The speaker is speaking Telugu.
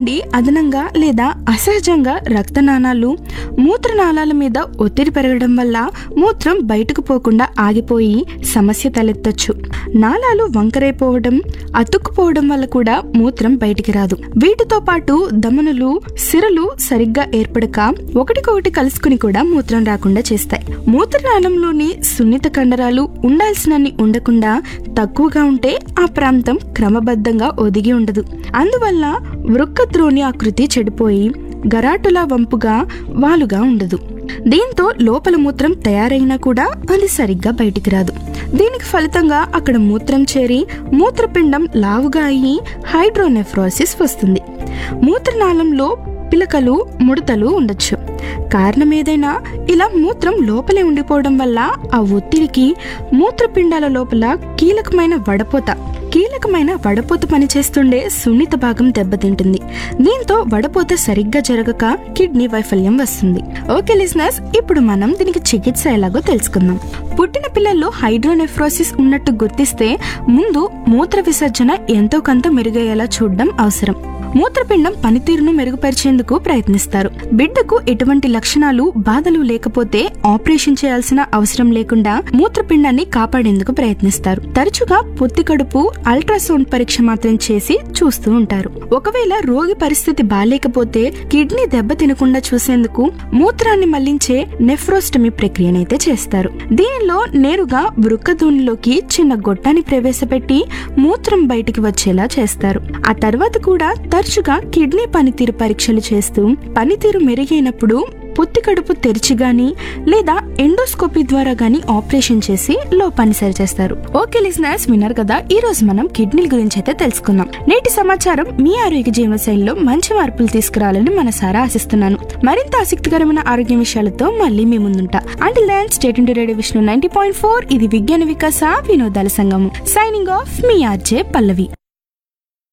నుండి అదనంగా లేదా అసహజంగా రక్తనాళాలు మూత్రనాళాల మీద ఒత్తిడి పెరగడం వల్ల మూత్రం బయటకు పోకుండా ఆగిపోయి సమస్య తలెత్తొచ్చు నాళాలు వంకరైపోవడం అతుక్కుపోవడం వల్ల కూడా మూత్రం బయటికి రాదు వీటితో పాటు దమనులు సిరలు సరిగ్గా ఏర్పడక ఒకటికొకటి కలుసుకుని కూడా మూత్రం రాకుండా చేస్తాయి మూత్రనాళంలోని సున్నిత కండరాలు ఉండాల్సినన్ని ఉండకుండా తక్కువగా ఉంటే ఆ ప్రాంతం క్రమబద్ధంగా ఒదిగి ఉండదు అందువల్ల వృక్కద్రోణి ఆకృతి చెడిపోయి గరాటులా వంపుగా వాలుగా ఉండదు దీంతో లోపల మూత్రం తయారైనా కూడా అది సరిగ్గా బయటికి రాదు దీనికి ఫలితంగా అక్కడ మూత్రం చేరి మూత్రపిండం లావుగా అయ్యి హైడ్రోనెఫ్రోసిస్ వస్తుంది మూత్రనాళంలో పిలకలు ముడతలు ఉండొచ్చు కారణం ఏదైనా ఇలా మూత్రం లోపలే ఉండిపోవడం వల్ల ఆ ఒత్తిడికి మూత్రపిండాల లోపల కీలకమైన వడపోత కీలకమైన వడపోత పనిచేస్తుండే సున్నిత భాగం దెబ్బతింటుంది దీంతో వడపోత సరిగ్గా జరగక కిడ్నీ వైఫల్యం వస్తుంది ఓకే లిసినర్స్ ఇప్పుడు మనం దీనికి చికిత్స ఎలాగో తెలుసుకుందాం పుట్టిన పిల్లల్లో హైడ్రోనెఫ్రోసిస్ ఉన్నట్టు గుర్తిస్తే ముందు మూత్ర విసర్జన ఎంతో కొంత మెరుగయ్యేలా చూడడం అవసరం మూత్రపిండం పనితీరును మెరుగుపరిచేందుకు ప్రయత్నిస్తారు బిడ్డకు ఎటువంటి లక్షణాలు బాధలు లేకపోతే ఆపరేషన్ చేయాల్సిన అవసరం లేకుండా మూత్రపిండాన్ని కాపాడేందుకు ప్రయత్నిస్తారు తరచుగా పొత్తి కడుపు అల్ట్రాసౌండ్ పరీక్ష మాత్రం చేసి చూస్తూ ఉంటారు ఒకవేళ రోగి పరిస్థితి బాలేకపోతే కిడ్నీ దెబ్బ తినకుండా చూసేందుకు మూత్రాన్ని మళ్లించే నెఫ్రోస్టమీ ప్రక్రియనైతే చేస్తారు దీనిలో నేరుగా వృక్కధూనిలోకి చిన్న గొట్టాన్ని ప్రవేశపెట్టి మూత్రం బయటికి వచ్చేలా చేస్తారు ఆ తర్వాత కూడా తరచుగా కిడ్నీ పనితీరు పరీక్షలు చేస్తూ పనితీరు మెరుగైనప్పుడు పొత్తి కడుపు తెరిచి గాని లేదా ఎండోస్కోపీ ద్వారా గాని ఆపరేషన్ చేసి లోపాన్ని సరిచేస్తారు ఓకే లిసనర్స్ విన్నారు కదా ఈ రోజు మనం కిడ్నీల గురించి అయితే తెలుసుకున్నాం నేటి సమాచారం మీ ఆరోగ్య జీవనశైలిలో మంచి మార్పులు తీసుకురావాలని మనసారా ఆశిస్తున్నాను మరింత ఆసక్తికరమైన ఆరోగ్య విషయాలతో మళ్ళీ మీ ముందుంటా until then stay tuned to radio Vishnu ninety point four ఇది విజ్ఞాన వికాస వినోదాల సంఘం సైనింగ్ ఆఫ్ మీ ఆర్జే పల్లవి